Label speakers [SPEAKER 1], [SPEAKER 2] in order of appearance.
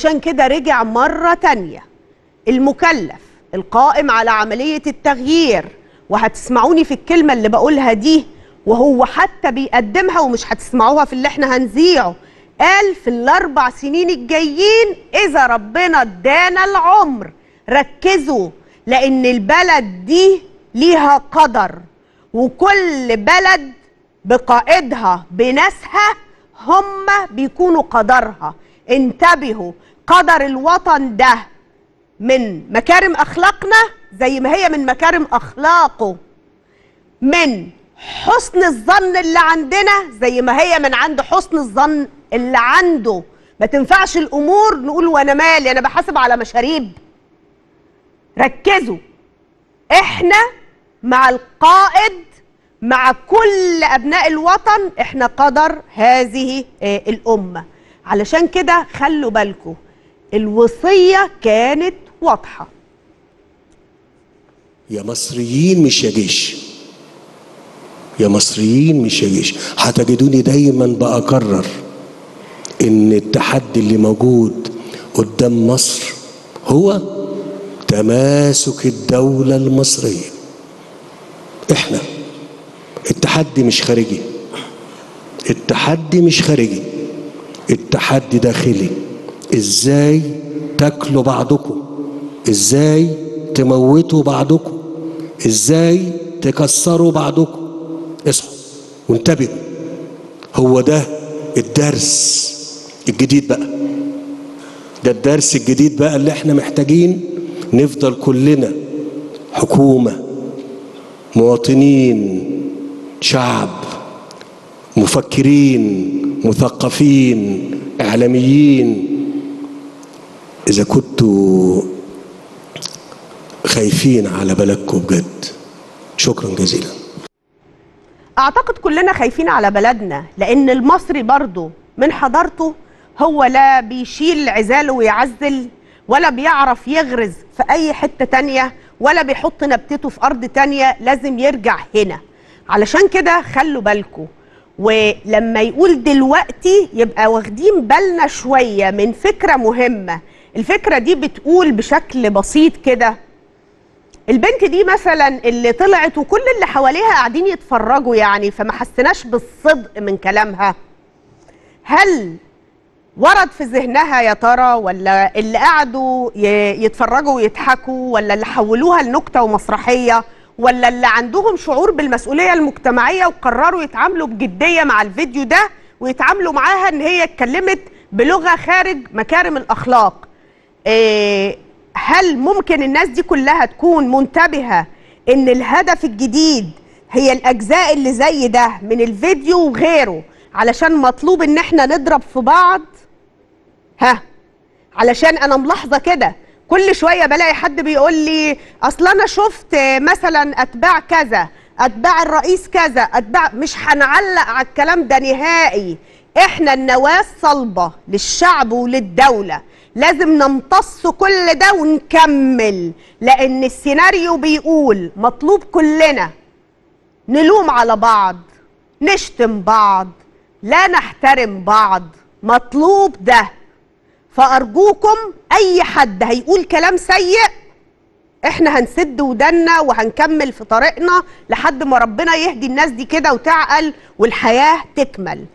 [SPEAKER 1] علشان كده رجع مرة تانية المكلف القائم على عملية التغيير وهتسمعوني في الكلمة اللي بقولها دي وهو حتى بيقدمها ومش هتسمعوها في اللي احنا هنذيعه قال في الاربع سنين الجايين اذا ربنا ادانا العمر ركزوا لان البلد دي ليها قدر وكل بلد بقائدها بناسها هم بيكونوا قدرها انتبهوا قدر الوطن ده من مكارم اخلاقنا زي ما هي من مكارم اخلاقه من حسن الظن اللي عندنا زي ما هي من عند حسن الظن اللي عنده ما تنفعش الامور نقول وانا مالي انا بحاسب على مشاريب ركزوا احنا مع القائد مع كل ابناء الوطن احنا قدر هذه آه، الامه علشان كده خلوا بالكم الوصيه كانت واضحه
[SPEAKER 2] يا مصريين مش يا جيش يا مصريين مش يا جيش هتجدوني دايما بأكرر ان التحدي اللي موجود قدام مصر هو تماسك الدولة المصرية احنا التحدي مش خارجي التحدي مش خارجي التحدي داخلي ازاي تاكلوا بعضكم ازاي تموتوا بعضكم ازاي تكسروا بعضكم اصحوا وانتبهوا هو ده الدرس الجديد بقى ده الدرس الجديد بقى اللي احنا محتاجين نفضل كلنا حكومة مواطنين شعب مفكرين مثقفين إعلاميين إذا كنتوا خايفين على بلدكم بجد شكرا جزيلا
[SPEAKER 1] اعتقد كلنا خايفين على بلدنا لان المصري برضه من حضارته هو لا بيشيل عزاله ويعزل ولا بيعرف يغرز في اي حتة تانية ولا بيحط نبتته في ارض تانية لازم يرجع هنا علشان كده خلوا بالكم ولما يقول دلوقتي يبقى واخدين بالنا شوية من فكرة مهمة الفكرة دي بتقول بشكل بسيط كده البنت دي مثلا اللي طلعت وكل اللي حواليها قاعدين يتفرجوا يعني فما حسناش بالصدق من كلامها هل ورد في ذهنها يا ترى ولا اللي قعدوا ي- يتفرجوا ويضحكوا ولا اللي حولوها لنكته ومسرحيه ولا اللي عندهم شعور بالمسؤوليه المجتمعيه وقرروا يتعاملوا بجديه مع الفيديو ده ويتعاملوا معاها ان هي اتكلمت بلغه خارج مكارم الاخلاق إيه، هل ممكن الناس دي كلها تكون منتبهة ان الهدف الجديد هي الاجزاء اللي زي ده من الفيديو وغيره علشان مطلوب ان احنا نضرب في بعض ها علشان انا ملاحظة كده كل شوية بلاقي حد بيقول لي اصل انا شفت مثلا اتباع كذا اتباع الرئيس كذا اتباع مش هنعلق على الكلام ده نهائي احنا النواة الصلبة للشعب وللدولة لازم نمتص كل ده ونكمل لان السيناريو بيقول مطلوب كلنا نلوم على بعض نشتم بعض لا نحترم بعض مطلوب ده فارجوكم اي حد هيقول كلام سيء احنا هنسد ودنا وهنكمل في طريقنا لحد ما ربنا يهدي الناس دي كده وتعقل والحياة تكمل